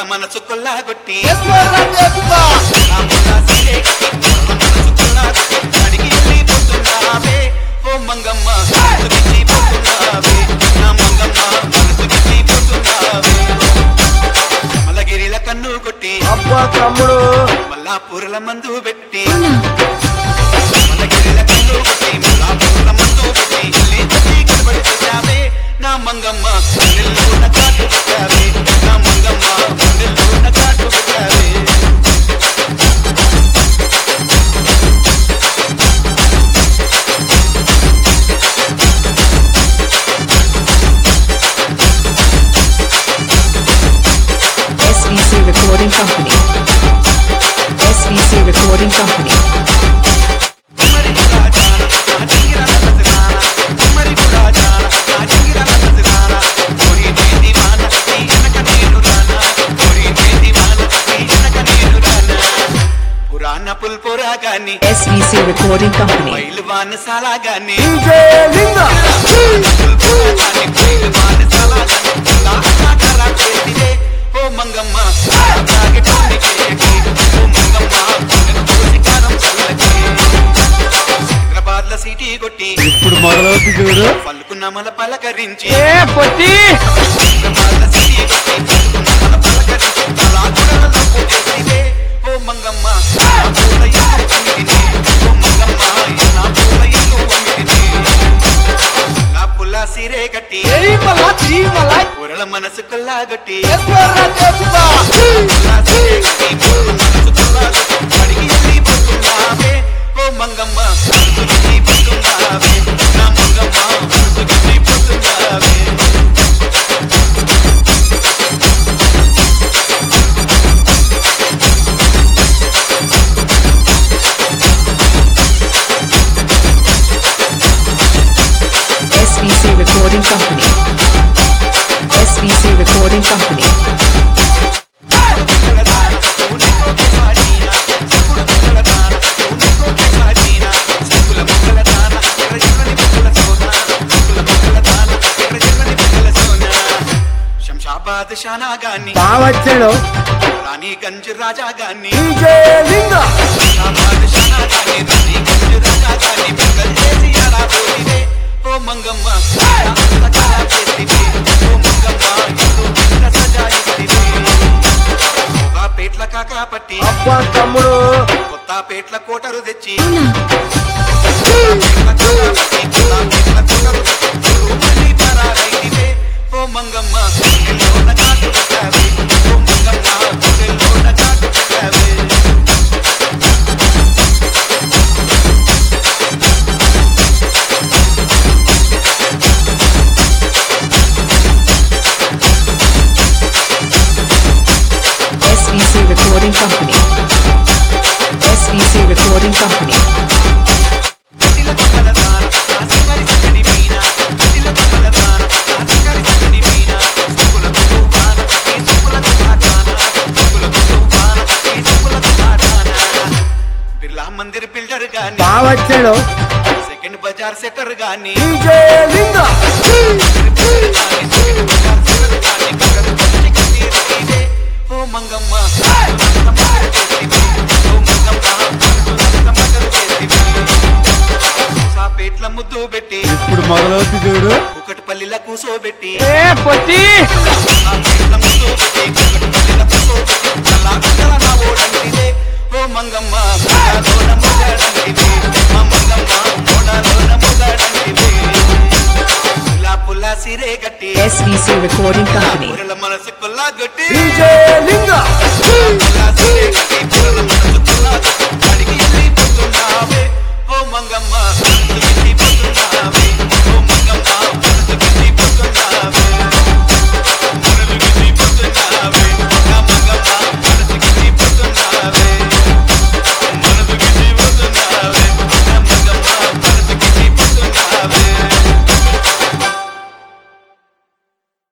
మనసు కొల్లాగొట్టి ఎస్వర్రా దేశుగా నా ముల్లా సీరే కట్టి, కుర్ర మనసు కొల్లాగొట్టి, అడిగి వెళ్ళిపోతున్నావే ఓ మంగమ్మ మనసు గిట్టిపోతున్నావే నా మంగమ్మ మనసు గిట్టిపోతున్నావే మలగిరిల కన్ను కొట్టి అబ్బా తమ్ముడు మల్లా పూరల మందు పెట్టి మలగిరిల కన్ను కొట్టి మల్లా పూరల మందు పెట్టి ఇల్లి తల్లి కనబడి చూశావే నా మంగమ్మ గుండెల్లోన కాటు పెట్టావే నా మంగమ్మ గుండెల్లోన కాటు పెట్టావే SVC Recording Company. SVC Recording Company. మరి కూడా జాన నా జింగిరాల నజరానా మరి కూడా జాన నా జింగిరాల నజరానా కోరి దేది వాన నీ వెనక నేను రానా కోరి దేది వాన నీ వెనక నేను రానా పురాణ పుల్పురా గాని SVC Recording Company. బయలు వాన సాలా గాని డీజే లింగ పుల్పురా గాని బయలు వాన సాలా గాని లాకాకరా చేతివే ఓ మంగమ్మ తాగటోని చేయకి ఓ మంగమ్మ గుండెకు శికారం చల్లకి హైదరాబాద్ల సిటీ కొట్టి ఇప్పుడు మొదలవుతుంది చూడు పలుకున్న మన పలకరించి ఏ పొట్టి హైదరాబాద్ల సిటీ కొట్టి పలుకున్న మన పలకరించి అలా గుడలలో పోటేసివే ఓ మంగమ్మ నా పూల ఇల్లు అమ్మితిని ఓ మంగమ్మ నా పూల ఇల్లు అమ్మితిని నా పుల్ల సిరే కట్టి ఎరిమల చీమల కూరల మనసు కొల్లాగొట్టి ఎస్వర్రా దేశుగా పుల్ల సిరే కట్టి కూరల మనసు కొల్లాగొట్టి అడిగి వెళ్ళిపోతున్నావే ఓ మంగమ్మ మనసు గిట్టిపోతున్నావే నా మంగమ్మ మనసు గిట్టిపోతున్నావే SVC Recording Company. SVC Recording Company. Shamshabad Shana గాని బావచ్చాడు రాణి గంజ్ రాజా గాని డీజే లింగ శంషాబాద్ షానా గాని రాణి గంజ్ రాజా గాని బెంగల్ చేసి అలా పోతివే ఓ మంగమ్మ సజా చేతివే ఓ మంగమ్మ ఎంతో పెద్ద సజా ఇస్తివే ఒక పేట్ల కాకా పట్టి అబ్బా తమ్ముడు కొత్త పేట్ల కోటరు తెచ్చి పేట్ల కాకా పట్టి, కొత్త పేట్ల కోటరు తెచ్చి, రూపాయి పరారైతివే. ఓ మంగమ్మ గుండెల్లోన కాటు పెట్టావే. ఓ మంగమ్మ గుండెల్లోన కాటు పెట్టావే. SVC Recording Company. SVC Recording Company. కటిల కమల దాన, నా సింగరి చక్కని మీన. కటిల కమల దాన, నా సింగరి చక్కని మీన. సుకులకు తుఫాన, ఈ సుకులకు తాటాన. సుకులకు తుఫాన, ఈ సుకులకు తాటాన. బిర్లా మందిర్ బిల్డర్ గాని బావచ్చాడు సెకండ్ బజార్ సెటర్ గాని డీజే లింగ ఓ మంగమ్మ ఓ మంగమ్మ పేట్ల ముద్దు పెట్టి ఇప్పుడు మొదలవుతుంది చూడు కుకటిపల్లిల కూసోబెట్టి ఏ పొట్టి ఆ పేట్ల ముద్దు పెట్టి కుకటిపల్లిల కూసోబెట్టి అలా కుక్కల నా ఓడంటిదే ఓ మంగమ్మ మోడాలోన మొగాడంటిదే మా మంగమ్మ మోడాలోన మొగాడంటిదే పుల్లా పుల్లా సిరే గట్టి SVC Recording Company. ఊరల మనసు కొల్లా గట్టి డీజే లింగ